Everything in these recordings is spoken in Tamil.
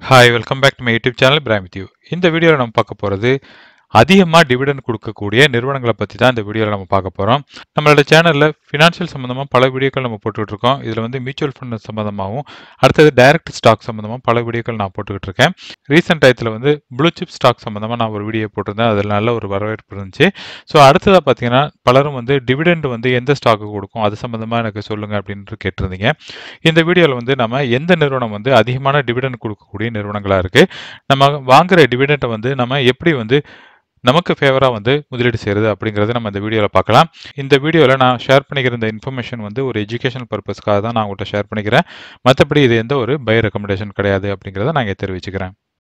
hi welcome back to my YouTube channel from with you இந்த வீடியோவில் நம்ம பார்க்க போகிறது அதிகமாக டிவிடெண்ட் கொடுக்கக்கூடிய நிறுவனங்களை பற்றி தான் இந்த வீடியோவில் நம்ம பார்க்க போகிறோம் நம்மளோட சேனலில் ஃபினான்ஷியல் சம்மந்தமாக பல வீடியோக்கள் நம்ம போட்டுக்கிட்டு இருக்கோம் இதில் வந்து மியூச்சுவல் ஃபண்ட் சம்மந்தமாகவும் அடுத்தது டைரக்ட் ஸ்டாக் சம்மந்தமாக பல வீடியோக்கள் நான் போட்டுக்கிட்டு இருக்கேன் ரீசெண்ட் டயத்தில் வந்து ப்ளூ சிப் ஸ்டாக் சம்மந்தமாக நான் ஒரு வீடியோ போட்டிருந்தேன் அதில் நல்ல ஒரு வரவேற்பு இருந்துச்சு ஸோ அடுத்ததாக பார்த்தீங்கன்னா பலரும் வந்து டிவிடெண்ட் வந்து எந்த ஸ்டாக்கு கொடுக்கும் அது சம்மந்தமாக எனக்கு சொல்லுங்கள் அப்படின்ட்டு கேட்டிருந்தீங்க இந்த வீடியோவில் வந்து நம்ம எந்த நிறுவனம் வந்து அதிகமான டிவிடெண்ட் கொடுக்கக்கூடிய நிறுவனங்களாக இருக்குது நம்ம வாங்குற டிவிடெண்ட்டை வந்து நம்ம எப்படி வந்து நமக்கு ஃபேவராக வந்து முதலீடு செய்கிறது அப்படிங்கிறத நம்ம இந்த வீடியோவில் பார்க்கலாம் இந்த வீடியோவில் நான் ஷேர் பண்ணிக்கிற இந்த இன்ஃபர்மேஷன் வந்து ஒரு எஜுகேஷனல் பர்பஸ்க்காக தான் நான் உங்கள்கிட்ட ஷேர் பண்ணிக்கிறேன் மற்றபடி இது எந்த ஒரு பை ரெக்கமெண்டேஷன் கிடையாது அப்படிங்கிறத நான் இங்கே தெரிவிச்சுக்கிறேன்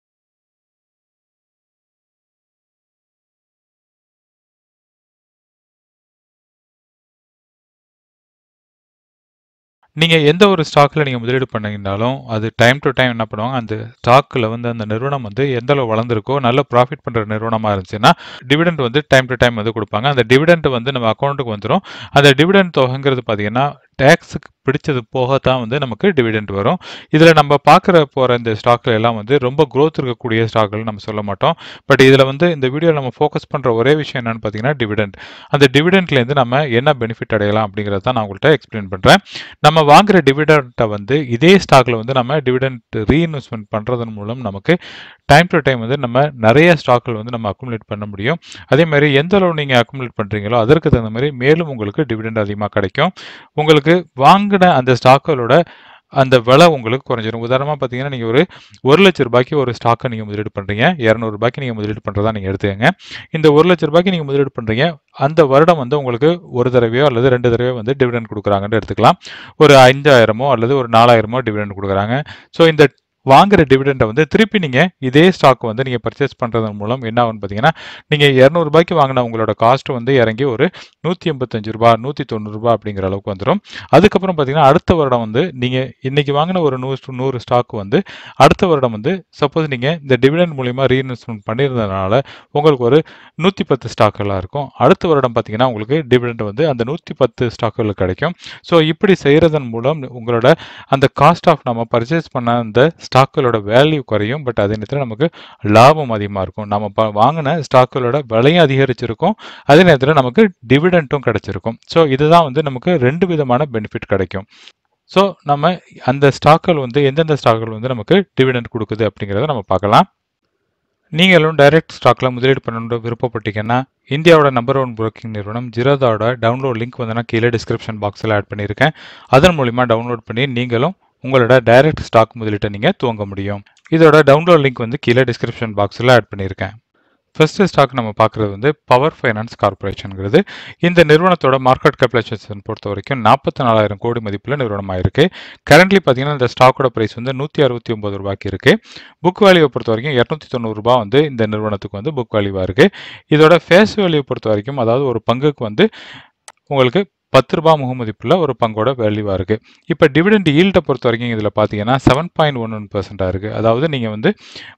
நீங்கள் எந்த ஒரு ஸ்டாக்கில் நீங்கள் முதலீடு பண்ணீங்கனாலும் அது டைம் டு டைம் என்ன பண்ணுவாங்க அந்த ஸ்டாக்கில் வந்து அந்த நிறுவனம் வந்து எந்த அளவு வளர்ந்துருக்கோ நல்ல ப்ராஃபிட் பண்ணுற நிறுவனமாக இருந்துச்சுன்னா டிவிடெண்ட் வந்து டைம் டு டைம் வந்து கொடுப்பாங்க அந்த டிவிடெண்ட் வந்து நம்ம அக்கௌண்ட்டுக்கு வந்துடும் அந்த டிவிடெண்ட் தொகைங்கிறது பார்த்தீங்கன்னா டேக்ஸுக்கு பிடிச்சது போக தான் வந்து நமக்கு டிவிடெண்ட் வரும் இதில் நம்ம பார்க்குற போகிற இந்த ஸ்டாக்கில் எல்லாம் வந்து ரொம்ப க்ரோத் இருக்கக்கூடிய ஸ்டாக்கள் நம்ம சொல்ல மாட்டோம் பட் இதில் வந்து இந்த வீடியோவில் நம்ம ஃபோக்கஸ் பண்ணுற ஒரே விஷயம் என்னென்னு பார்த்தீங்கன்னா டிவிடெண்ட் அந்த டிவிடெண்ட்லேருந்து நம்ம என்ன பெனிஃபிட் அடையலாம் அப்படிங்கிறத தான் நான் உங்கள்கிட்ட எக்ஸ்பிளைன் பண்ணுறேன் நம்ம வாங்குற டிவிடெண்ட்டை வந்து இதே ஸ்டாக்கில் வந்து நம்ம டிவிடெண்ட் ரீஇன்வெஸ்ட்மெண்ட் பண்ணுறதன் மூலம் நமக்கு டைம் டு டைம் வந்து நம்ம நிறைய ஸ்டாக்கள் வந்து நம்ம அக்குமுலேட் பண்ண முடியும் அதே மாதிரி எந்த அளவு நீங்கள் அக்குமுலேட் பண்ணுறீங்களோ அதற்கு தகுந்த மாதிரி மேலும் உங்களுக்கு டிவிடெண்ட் அதிகமாக கிடைக்கும் உங்களுக்கு வாங்கின அந்த ஸ்டாக்களோட அந்த விலை உங்களுக்கு குறைஞ்சிரும் உதாரணமாக பார்த்தீங்கன்னா நீங்கள் ஒரு ஒரு லட்ச ரூபாய்க்கு ஒரு ஸ்டாக்கை நீங்கள் முதலீடு பண்ணுறீங்க இரநூறுபாய்க்கு நீங்கள் முதலீடு பண்ணுறதா நீங்கள் எடுத்துக்கங்க இந்த ஒரு லட்ச ரூபாய்க்கு நீங்கள் முதலீடு பண்ணுறீங்க அந்த வருடம் வந்து உங்களுக்கு ஒரு தடவையோ அல்லது ரெண்டு தடவையோ வந்து டிவிடெண்ட் கொடுக்குறாங்கன்னு எடுத்துக்கலாம் ஒரு அஞ்சாயிரமோ அல்லது ஒரு நாலாயிரமோ டிவிடெண்ட் கொடுக்குறாங்க ஸோ இந்த வாங்குற டிவிடெண்டை வந்து திருப்பி நீங்கள் இதே ஸ்டாக் வந்து நீங்கள் பர்ச்சேஸ் பண்ணுறதன் மூலம் என்ன ஆகும்னு பார்த்தீங்கன்னா நீங்கள் இரநூறுபாய்க்கு வாங்கின உங்களோட காஸ்ட் வந்து இறங்கி ஒரு நூற்றி எண்பத்தஞ்சு ரூபா நூற்றி தொண்ணூறுரூபா அப்படிங்கிற அளவுக்கு வந்துடும் அதுக்கப்புறம் பார்த்தீங்கன்னா அடுத்த வருடம் வந்து நீங்கள் இன்றைக்கி வாங்கின ஒரு நூறு நூறு ஸ்டாக் வந்து அடுத்த வருடம் வந்து சப்போஸ் நீங்கள் இந்த டிவிடெண்ட் மூலிமா ரீஇன்வெஸ்ட்மெண்ட் பண்ணியிருந்ததுனால உங்களுக்கு ஒரு நூற்றி பத்து ஸ்டாக்கெல்லாம் இருக்கும் அடுத்த வருடம் பார்த்தீங்கன்னா உங்களுக்கு டிவிடெண்ட் வந்து அந்த நூற்றி பத்து ஸ்டாக்குகள் கிடைக்கும் ஸோ இப்படி செய்கிறதன் மூலம் உங்களோட அந்த காஸ்ட் ஆஃப் நம்ம பர்ச்சேஸ் பண்ண அந்த ஸ்டாக்குகளோட வேல்யூ குறையும் பட் அதே நேரத்தில் நமக்கு லாபம் அதிகமாக இருக்கும் நம்ம ப வாங்கின ஸ்டாக்குகளோட விலையும் அதிகரிச்சிருக்கும் அதே நேரத்தில் நமக்கு டிவிடெண்ட்டும் கிடைச்சிருக்கும் ஸோ இதுதான் வந்து நமக்கு ரெண்டு விதமான பெனிஃபிட் கிடைக்கும் ஸோ நம்ம அந்த ஸ்டாக்கள் வந்து எந்தெந்த ஸ்டாக்கள் வந்து நமக்கு டிவிடெண்ட் கொடுக்குது அப்படிங்கிறத நம்ம பார்க்கலாம் நீங்களும் டைரக்ட் ஸ்டாக்கில் முதலீடு பண்ணணுன்ற விருப்பப்பட்டீங்கன்னா இந்தியாவோட நம்பர் ஒன் புரோக்கிங் நிறுவனம் ஜிரோதாவோட டவுன்லோட் லிங்க் வந்து நான் கீழே டிஸ்கிரிப்ஷன் பாக்ஸில் ஆட் பண்ணியிருக்கேன் அதன் மூலிமா டவுன்லோட் பண்ணி நீங்களும் உங்களோட டைரக்ட் ஸ்டாக் முதலீட்டை நீங்கள் துவங்க முடியும் இதோட டவுன்லோட் லிங்க் வந்து கீழே டிஸ்கிரிப்ஷன் பாக்ஸில் ஆட் பண்ணியிருக்கேன் ஃபர்ஸ்ட் ஸ்டாக் நம்ம பார்க்குறது வந்து பவர் ஃபைனான்ஸ் கார்பரேஷனுங்கிறது இந்த நிறுவனத்தோட மார்க்கெட் கேபிடலைசேஷன் பொறுத்த வரைக்கும் நாற்பத்தி நாலாயிரம் கோடி மதிப்பில் நிறுவனமாக இருக்குது கரண்ட்லி பார்த்தீங்கன்னா இந்த ஸ்டாக்கோட ப்ரைஸ் வந்து நூற்றி அறுபத்தி ஒம்பது ரூபாய்க்கு இருக்குது புக் வேல்யூவை பொறுத்த வரைக்கும் இரநூத்தி தொண்ணூறுரூபா வந்து இந்த நிறுவனத்துக்கு வந்து புக் வேல்யூவாக இருக்குது இதோட ஃபேஸ் வேல்யூ பொறுத்த வரைக்கும் அதாவது ஒரு பங்குக்கு வந்து உங்களுக்கு பத்து ரூபா முகமதிப்புள்ள ஒரு பங்கோட வேல்யூவாக இருக்குது இப்போ டிவிடெண்ட் ஈல்ட்டை பொறுத்த வரைக்கும் இதில் பார்த்தீங்கன்னா செவன் பாயிண்ட் ஒன் ஒன் பர்சென்ட்டாக இருக்குது அதாவது நீங்கள் வந்து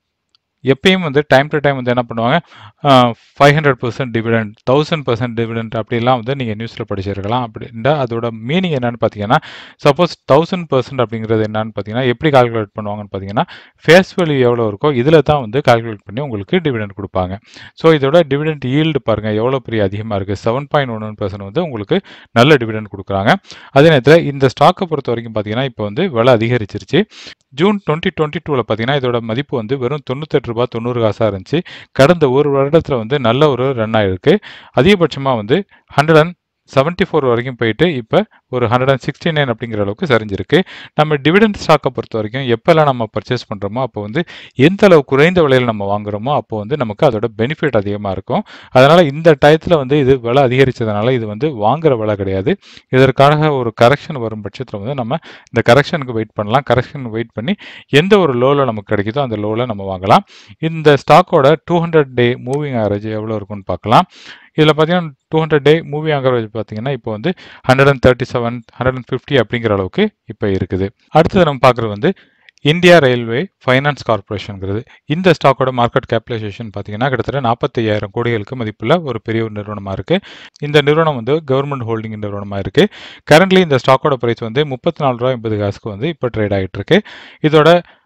எப்பயும் வந்து டைம் டு டைம் வந்து என்ன பண்ணுவாங்க five hundred percent dividend thousand percent dividend அப்படிலாம் வந்து நீங்கள் நியூஸில் படிச்சிருக்கலாம் அப்படின்னா அதோட மீனிங் என்னன்னு பார்த்தீங்கன்னா சப்போஸ் தௌசண்ட் பர்சன்ட் அப்படிங்கிறது என்னன்னு பார்த்தீங்கன்னா எப்படி கால்குலேட் பண்ணுவாங்கன்னு பார்த்தீங்கன்னா ஃபேஸ் வேல்யூ எவ்வளோ இருக்கோ இதில் தான் வந்து கால்குலேட் பண்ணி உங்களுக்கு டிவிடெண்ட் கொடுப்பாங்க ஸோ இதோட டிவிடெண்ட் ஈல்டு பாருங்கள் எவ்வளோ பெரிய அதிகமாக இருக்குது seven point one one percent வந்து உங்களுக்கு நல்ல டிவிடெண்ட் கொடுக்குறாங்க அதே நேரத்தில் இந்த ஸ்டாக்கை பொறுத்த வரைக்கும் பார்த்தீங்கன்னா இப்போ வந்து விலை அதிகரிச்சிருச்சு ஜூன் டுவெண்ட்டி டுவெண்ட்டி டூவில் பார்த்தீங்கன்னா இதோட மதிப்பு வந்து வெறும் தொண்ணூத்தெட்டு ரூபா தொண்ணூறு காசாக இருந்துச்சு கடந்த ஒரு வருடத்தில் வந்து நல்ல ஒரு ரன் ஆகிருக்கு அதிகபட்சமாக வந்து ஹண்ட்ரட் அண்ட் செவன்ட்டி ஃபோர் வரைக்கும் போயிட்டு இப்போ ஒரு ஹண்ட்ரட் அண்ட் சிக்ஸ்டி நைன் அப்படிங்கிற அளவுக்கு சரிஞ்சிருக்கு நம்ம டிவிடெண்ட் ஸ்டாக்கை பொறுத்த வரைக்கும் எப்போல்லாம் நம்ம பர்ச்சேஸ் பண்ணுறோமோ அப்போ வந்து எந்த அளவு குறைந்த விலையில் நம்ம வாங்குறோமோ அப்போ வந்து நமக்கு அதோட பெனிஃபிட் அதிகமாக இருக்கும் அதனால் இந்த டயத்தில் வந்து இது விலை அதிகரித்ததுனால இது வந்து வாங்குற விலை கிடையாது இதற்காக ஒரு கரெக்ஷன் வரும் பட்சத்தில் வந்து நம்ம இந்த கரெக்ஷனுக்கு வெயிட் பண்ணலாம் கரெக்ஷன் வெயிட் பண்ணி எந்த ஒரு லோவில் நமக்கு கிடைக்குதோ அந்த லோவில் நம்ம வாங்கலாம் இந்த ஸ்டாக்கோட two hundred day moving average எவ்வளோ இருக்குன்னு பார்க்கலாம் இதில் பார்த்தீங்கன்னா two hundred day movie average பார்த்தீங்கன்னா இப்போ வந்து hundred and thirty seven hundred and fifty அப்படிங்கிற அளவுக்கு இப்போ இருக்குது அடுத்தது நம்ம பார்க்குறது வந்து இந்தியா ரயில்வே ஃபைனான்ஸ் கார்பரேஷனுங்கிறது இந்த ஸ்டாக்கோட மார்க்கெட் கேபிடலைசேஷன் பார்த்தீங்கன்னா கிட்டத்தட்ட நாற்பத்தையாயிரம் கோடிகளுக்கு மதிப்புள்ள ஒரு பெரிய ஒரு நிறுவனமாக இருக்குது இந்த நிறுவனம் வந்து கவர்மெண்ட் ஹோல்டிங் நிறுவனமாக இருக்குது கரண்ட்லி இந்த ஸ்டாக்கோட ப்ரைஸ் வந்து முப்பத்தி நாலு ரூபா எண்பது காசுக்கு வந்து இப்போ ட்ரேட் ஆகிட்டு இருக்கு இதோட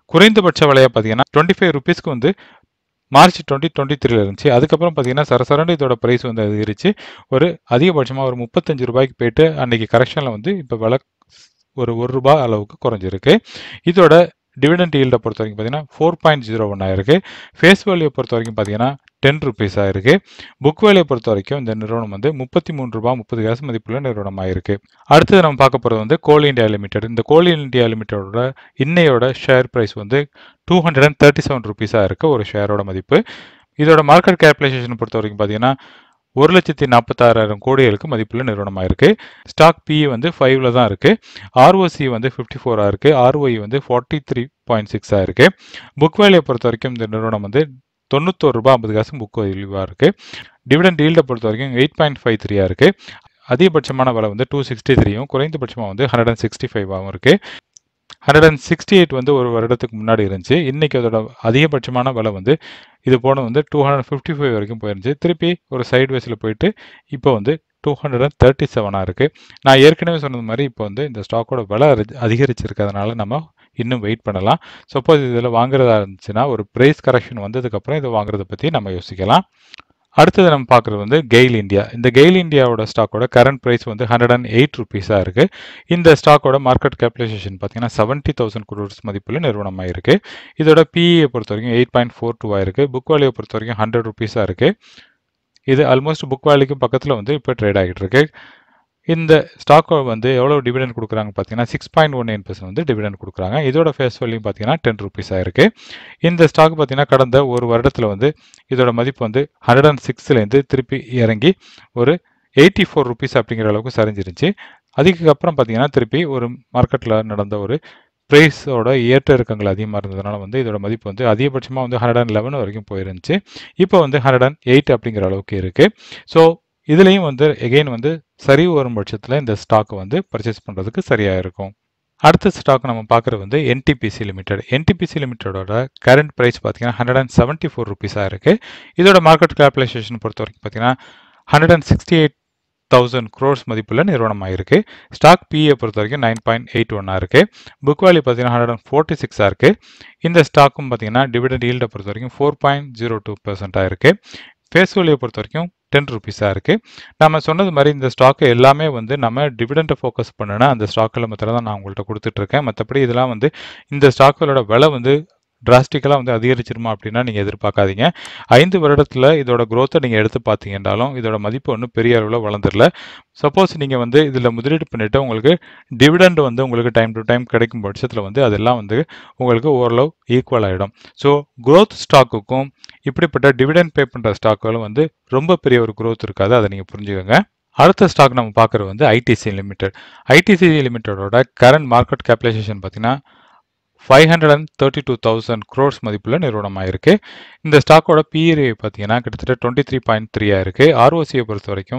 குறைந்தபட்ச விலையை பார்த்தீங்கன்னா டுவெண்ட்டி ஃபைவ் ருபீஸ்க்கு வந்து மார்ச் டுவெண்ட்டி டுவெண்ட்டி த்ரீல இருந்துச்சு அதுக்கப்புறம் பார்த்தீங்கன்னா சரசரண்டு இதோட ப்ரைஸ் வந்து அதிகரிச்சு ஒரு அதிகபட்சமாக ஒரு முப்பத்தஞ்சு ரூபாய்க்கு போயிட்டு அன்னைக்கு கரெக்ஷனில் வந்து இப்போ விலை ஒரு ஒரு ரூபாய் அளவுக்கு குறைஞ்சிருக்கு இதோட டிவிடெண்ட் ஈல்டை பொறுத்த வரைக்கும் பார்த்தீங்கன்னா ஃபோர் பாயிண்ட் ஜீரோ ஒன் ஆயிருக்கு ஃபேஸ் வேல்யூ பொறுத்த வரைக்கும் பார்த்தீங்கன்னா டென் ருபீஸ் ஆயிருக்கு புக் வேலையை பொறுத்த வரைக்கும் இந்த நிறுவனம் வந்து முப்பத்தி மூணு ரூபாய் முப்பது காசு மதிப்புள்ள நிறுவனம் ஆயிருக்கு அடுத்தது நம்ம பார்க்க போகிறது வந்து கோல் இந்தியா லிமிடெட் இந்த கோல் இந்தியா லிமிடெடோட இன்னையோட ஷேர் ப்ரைஸ் வந்து two hundred and thirty seven ருபீஸாக இருக்குது ஒரு ஷேரோட மதிப்பு இதோட மார்க்கெட் கேபிடலைசேஷன் பொறுத்த வரைக்கும் பார்த்தீங்கன்னா ஒரு லட்சத்தி நாற்பத்தாறாயிரம் கோடிகளுக்கு மதிப்புள்ள நிறுவனமாக இருக்குது ஸ்டாக் பி வந்து ஃபைவ்ல தான் இருக்குது ஆர்ஓசி வந்து ஃபிஃப்டி ஃபோராக இருக்குது ஆர்ஓஇ வந்து ஃபார்ட்டி த்ரீ பாயிண்ட் சிக்ஸாக இருக்குது புக் வேலையை பொறுத்த வரைக்கும் இந்த நிறுவனம் வந்து தொண்ணூத்தோரு ரூபாய் ஐம்பது காசு புக் வேல்யூவாக இருக்குது டிவிடெண்ட் ஈல்டை பொறுத்த வரைக்கும் எயிட் பாயிண்ட் ஃபைவ் த்ரீயாக இருக்குது அதிகபட்சமான விலை வந்து டூ சிக்ஸ்டி த்ரீயும் குறைந்தபட்சமாக வந்து ஹண்ட்ரட் அண்ட் சிக்ஸ்டி ஃபைவாகவும் இருக்குது ஹண்ட்ரட் அண்ட் சிக்ஸ்டி எயிட் வந்து ஒரு வருடத்துக்கு முன்னாடி இருந்துச்சு இன்றைக்கி அதோட அதிகபட்சமான விலை வந்து இது போன வந்து டூ ஹண்ட்ரட் ஃபிஃப்டி ஃபைவ் வரைக்கும் போயிருந்துச்சு திருப்பி ஒரு சைட் வேஸில் போயிட்டு இப்போ வந்து டூ ஹண்ட்ரட் அண்ட் தேர்ட்டி செவனாக இருக்குது நான் ஏற்கனவே சொன்னது மாதிரி இப்போ வந்து இந்த ஸ்டாக்கோட விலை அதிகரிச்சிருக்கிறதுனால நம்ம இன்னும் வெயிட் பண்ணலாம் சப்போஸ் இதில் வாங்குறதா இருந்துச்சுன்னா ஒரு ப்ரைஸ் கரெக்ஷன் வந்ததுக்கப்புறம் இதை வாங்குறத பற்றி நம்ம யோசிக்கலாம் அடுத்தது நம்ம பார்க்குறது வந்து கெயில் இந்தியா இந்த கெயில் இந்தியாவோட ஸ்டாக்கோட கரண்ட் ப்ரைஸ் வந்து ஹண்ட்ரட் அண்ட் எயிட் ருபீஸாக இருக்குது இந்த ஸ்டாக்கோட மார்க்கெட் கேபிடலைசேஷன் பார்த்தீங்கன்னா செவன்ட்டி தௌசண்ட் குரோர்ஸ் மதிப்புள்ள நிறுவனமாக இருக்குது இதோட பிஇயை பொறுத்த வரைக்கும் எயிட் பாயிண்ட் ஃபோர் டூவாக இருக்குது புக் வேல்யூயை பொறுத்த வரைக்கும் ஹண்ட்ரட் ருபீஸாக இருக்குது இது ஆல்மோஸ்ட் புக் வேல்யூக்கு பக்கத்தில் வந்து இப்போ ட்ரேட் ஆகிட்டு இருக்கு இந்த ஸ்டாக்கை வந்து எவ்வளோ டிவிடெண்ட் கொடுக்குறாங்க பார்த்தீங்கன்னா six point one nine percent வந்து டிவிடெண்ட் கொடுக்குறாங்க இதோட ஃபேஸ் வேல்யூ பார்த்தீங்கன்னா டென் ருபீஸ் ஆயிருக்கு இந்த ஸ்டாக் பார்த்தீங்கன்னா கடந்த ஒரு வருடத்தில் வந்து இதோட மதிப்பு வந்து ஹண்ட்ரட் அண்ட் சிக்ஸ்லேருந்து திருப்பி இறங்கி ஒரு எயிட்டி ஃபோர் ருபீஸ் அப்படிங்கிற அளவுக்கு சரிஞ்சிருச்சு அதுக்கப்புறம் பார்த்தீங்கன்னா திருப்பி ஒரு மார்க்கெட்டில் நடந்த ஒரு ப்ரைஸோட ஏற்ற இறக்கங்கள் அதிகமாக இருந்ததுனால வந்து இதோட மதிப்பு வந்து அதிகபட்சமாக வந்து ஹண்ட்ரட் அண்ட் லெவன் வரைக்கும் போயிருந்துச்சு இப்போ வந்து ஹண்ட்ரட் அண்ட் எயிட் அப்படிங்கிற அளவுக்கு இருக்குது ஸோ இதுலேயும் வந்து எகெயின் வந்து சரிவு வரும் பட்சத்தில் இந்த ஸ்டாக்கை வந்து பர்ச்சேஸ் பண்ணுறதுக்கு சரியாக இருக்கும் அடுத்த ஸ்டாக் நம்ம பார்க்குறது வந்து என்டிபிசி லிமிடெட் என்டிபிசி லிமிடெடோட கரண்ட் ப்ரைஸ் பார்த்தீங்கன்னா ஹண்ட்ரட் அண்ட் செவன்ட்டி ஃபோர் ருபீஸாக இருக்குது இதோட மார்க்கெட் கேபிடலைசேஷன் பொறுத்த வரைக்கும் பார்த்தீங்கன்னா hundred and sixty eight thousand crores மதிப்புள்ள நிறுவனமாக இருக்குது ஸ்டாக் பிஏ பொறுத்த வரைக்கும் நைன் பாயிண்ட் எயிட் ஒன்னாக இருக்குது புக் வேல்யூ பார்த்தீங்கன்னா ஹண்ட்ரட் அண்ட் ஃபோர்ட்டி சிக்ஸாக இருக்குது இந்த ஸ்டாக்கும் பார்த்தீங்கன்னா டிவிடெண்ட் ஈல்டை பொறுத்த வரைக்கும் ஃபோர் பாயிண்ட் ஜீரோ டூ பர்சென்ட்டாக இருக்குது ஃபேஸ் வேல்யூயை பொறுத்த வரைக்கும் டென் ருபீஸாக இருக்குது நம்ம சொன்னது மாதிரி இந்த ஸ்டாக்கு எல்லாமே வந்து நம்ம டிவிடெண்ட்டை ஃபோக்கஸ் பண்ணினா அந்த ஸ்டாக்கில் மாத்திரம் தான் நான் உங்கள்கிட்ட கொடுத்துட்ருக்கேன் மற்றபடி இதெல்லாம் வந்து இந்த ஸ்டாக்குகளோட விலை வந்து டிராஸ்டிக்கலாக வந்து அதிகரிச்சிருமா அப்படின்னா நீங்கள் எதிர்பார்க்காதீங்க ஐந்து வருடத்தில் இதோட growth-அ நீங்கள் எடுத்து பார்த்தீங்கன்னாலும் இதோட மதிப்பு ஒன்றும் பெரிய அளவில் வளர்ந்துடல சப்போஸ் நீங்கள் வந்து இதில் முதலீடு பண்ணிவிட்டு உங்களுக்கு டிவிடெண்ட் வந்து உங்களுக்கு டைம் டு டைம் கிடைக்கும் பட்சத்தில் வந்து அதெல்லாம் வந்து உங்களுக்கு ஓரளவு ஈக்குவல் ஆகிடும் ஸோ growth ஸ்டாக்குக்கும் இப்படிப்பட்ட டிவிடெண்ட் பே பண்ணுற ஸ்டாக்குகளும் வந்து ரொம்ப பெரிய ஒரு growth இருக்காது அதை நீங்கள் புரிஞ்சுக்கோங்க அடுத்த ஸ்டாக் நம்ம பார்க்குறது வந்து ஐடிசி லிமிடெட் ஐடிசி லிமிடெடோட கரண்ட் மார்க்கெட் கேபிடலைசேஷன் பார்த்தீங்கன்னா five hundred and thirty two thousand crores மதிப்புள்ள நிறுவனமாக இருக்குது இந்த ஸ்டாக்கோட பிஇஏ பார்த்தீங்கன்னா கிட்டத்தட்ட டுவெண்ட்டி த்ரீ பாயிண்ட் த்ரீயாக இருக்குது ஆர்ஓசியை பொறுத்த வரைக்கும்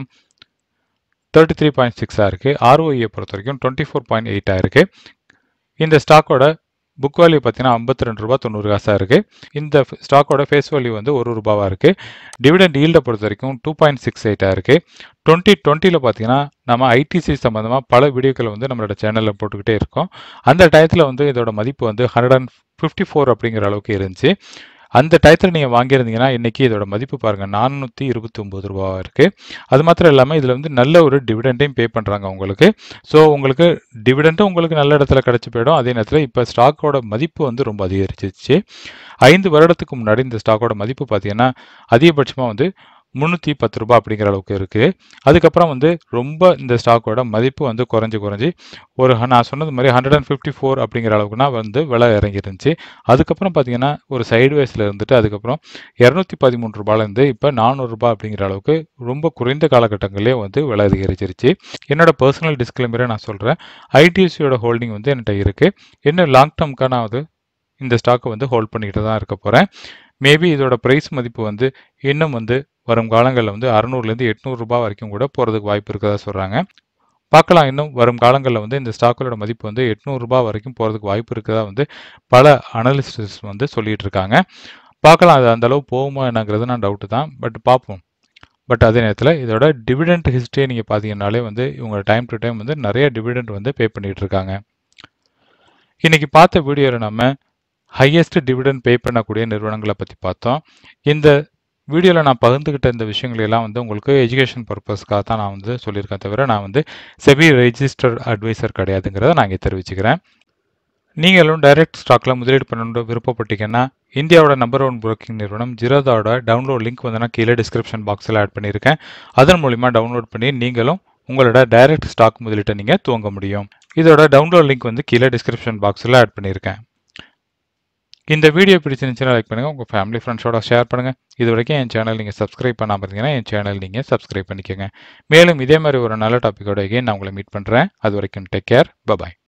தேர்ட்டி த்ரீ பாயிண்ட் சிக்ஸாக இருக்குது ஆர்ஓஇயை பொறுத்த வரைக்கும் டுவெண்ட்டி ஃபோர் பாயிண்ட் எயிட்டாக இருக்குது இந்த ஸ்டாக்கோட புக் வேல்யூ பார்த்தீங்கன்னா ஐம்பத்தி ரெண்டு ரூபா தொண்ணூறு காசாக இருக்குது இந்த ஸ்டாக்கோட ஃபேஸ் வேல்யூ வந்து ஒரு ரூபாவாக இருக்குது டிவிடெண்ட் ஈல்டை பொறுத்த வரைக்கும் டூ பாயிண்ட் சிக்ஸ் எயிட்டாக இருக்குது டுவெண்ட்டி டுவெண்ட்டியில் பார்த்தீங்கன்னா நம்ம ஐடிசி சம்மந்தமாக பல வீடியோக்களை வந்து நம்மளோட சேனலில் போட்டுக்கிட்டே இருக்கோம் அந்த டயத்தில் வந்து இதோட மதிப்பு வந்து ஹண்ட்ரட் அண்ட் ஃபிஃப்டி ஃபோர் அப்படிங்கிற அளவுக்கு இருந்துச்சு அந்த டயத்தில் நீங்கள் வாங்கியிருந்தீங்கன்னா இன்றைக்கி இதோட மதிப்பு பாருங்கள் நானூற்றி இருபத்தி ஒம்பது ரூபாவாக இருக்குது அது மாத்திரம் இல்லாமல் இதில் வந்து நல்ல ஒரு டிவிடெண்ட்டையும் பே பண்ணுறாங்க உங்களுக்கு ஸோ உங்களுக்கு டிவிடெண்ட்டும் உங்களுக்கு நல்ல இடத்துல கிடச்சி போயிடும் அதே நேரத்தில் இப்போ ஸ்டாக்கோட மதிப்பு வந்து ரொம்ப அதிகரிச்சிச்சு ஐந்து வருடத்துக்கு முன்னாடி இந்த ஸ்டாக்கோட மதிப்பு பார்த்தீங்கன்னா அதிகபட்சமாக வந்து முந்நூற்றி பத்து ரூபாய் அப்படிங்கிற அளவுக்கு இருக்குது அதுக்கப்புறம் வந்து ரொம்ப இந்த ஸ்டாக்கோட மதிப்பு வந்து குறைஞ்சி குறைஞ்சி ஒரு ஹ- நான் சொன்னது மாதிரி ஹண்ட்ரட் அண்ட் ஃபிஃப்டி ஃபோர் அப்படிங்கிற அளவுக்குனா வந்து விலை இறங்கிருந்துச்சு அதுக்கப்புறம் பார்த்தீங்கன்னா ஒரு சைடு இருந்துட்டு அதுக்கப்புறம் இரநூத்தி பதிமூணு ரூபாயிலேருந்து இப்போ நானூறுரூபா அப்படிங்கிற அளவுக்கு ரொம்ப குறைந்த காலகட்டங்களே வந்து விலை அதிகரிச்சிருச்சு என்னோட பர்சனல் டிஸ்க்ளைமரை நான் சொல்கிறேன் ஐடிஎஸ்சியோட ஹோல்டிங் வந்து என்கிட்ட இருக்குது இன்னும் லாங் டேர்ம்க்காக நான் வந்து இந்த ஸ்டாக்கை வந்து ஹோல்ட் பண்ணிக்கிட்டு தான் இருக்க போகிறேன் மேபி இதோட ப்ரைஸ் மதிப்பு வந்து இன்னும் வந்து வரும் காலங்களில் வந்து அறநூறுலேருந்து எட்நூறு ரூபாய் வரைக்கும் கூட போகிறதுக்கு வாய்ப்பு இருக்கதா சொல்கிறாங்க பார்க்கலாம் இன்னும் வரும் காலங்களில் வந்து இந்த ஸ்டாக்குகளோட மதிப்பு வந்து எட்நூறு ரூபாய் வரைக்கும் போகிறதுக்கு வாய்ப்பு இருக்கதா வந்து பல அனலிஸ்டஸ் வந்து சொல்லிட்டு இருக்காங்க பார்க்கலாம் அது அந்த அளவு போகுமா என்னங்கிறது நான் டவுட்டு தான் பட் பார்ப்போம் பட் அதே நேரத்தில் இதோட டிவிடெண்ட் ஹிஸ்ட்ரியை நீங்கள் பார்த்தீங்கன்னாலே வந்து இவங்க டைம் டு டைம் வந்து நிறைய டிவிடெண்ட் வந்து பே பண்ணிட்டு இருக்காங்க இன்னைக்கு பார்த்த வீடியோவில் நம்ம ஹையஸ்ட் டிவிடெண்ட் பே பண்ணக்கூடிய நிறுவனங்களை பற்றி பார்த்தோம் இந்த வீடியோவில் நான் பகிர்ந்துக்கிட்ட இந்த விஷயங்கள் எல்லாம் வந்து உங்களுக்கு எஜுகேஷன் பர்பஸ்க்காக தான் நான் வந்து சொல்லியிருக்கேன் தவிர நான் வந்து செபி ரெஜிஸ்டர் அட்வைசர் கிடையாதுங்கிறத நான் இங்கே தெரிவிச்சுக்கிறேன் நீங்களும் டைரக்ட் ஸ்டாக்கில் முதலீடு பண்ணணுன்ற விருப்பப்பட்டீங்கன்னா இந்தியாவோட நம்பர் ஒன் புரோக்கிங் நிறுவனம் ஜிரோதாவோட டவுன்லோட் லிங்க் வந்து நான் கீழே டிஸ்கிரிப்ஷன் பாக்ஸில் ஆட் பண்ணியிருக்கேன் அதன் மூலிமா டவுன்லோட் பண்ணி நீங்களும் உங்களோட டைரக்ட் ஸ்டாக் முதலீட்டை நீங்கள் துவங்க முடியும் இதோட டவுன்லோட் லிங்க் வந்து கீழே டிஸ்கிரிப்ஷன் பாக்ஸில் ஆட் பண்ணியிருக்கேன் இந்த வீடியோ பிடிச்சிருந்துச்சுன்னா லைக் பண்ணுங்கள் உங்கள் ஃபேமிலி ஃப்ரெண்ட்ஸோட ஷேர் பண்ணுங்கள் இது வரைக்கும் என் சேனல் நீங்கள் சப்ஸ்கிரைப் பண்ணாமல் இருந்தீங்கன்னா என் சேனல் நீங்கள் சப்ஸ்கிரைப் பண்ணிக்கோங்க மேலும் இதே மாதிரி ஒரு நல்ல டாப்பிக்கோட நான் உங்களை மீட் பண்ணுறேன் அது வரைக்கும் டேக் கேர் பபாய்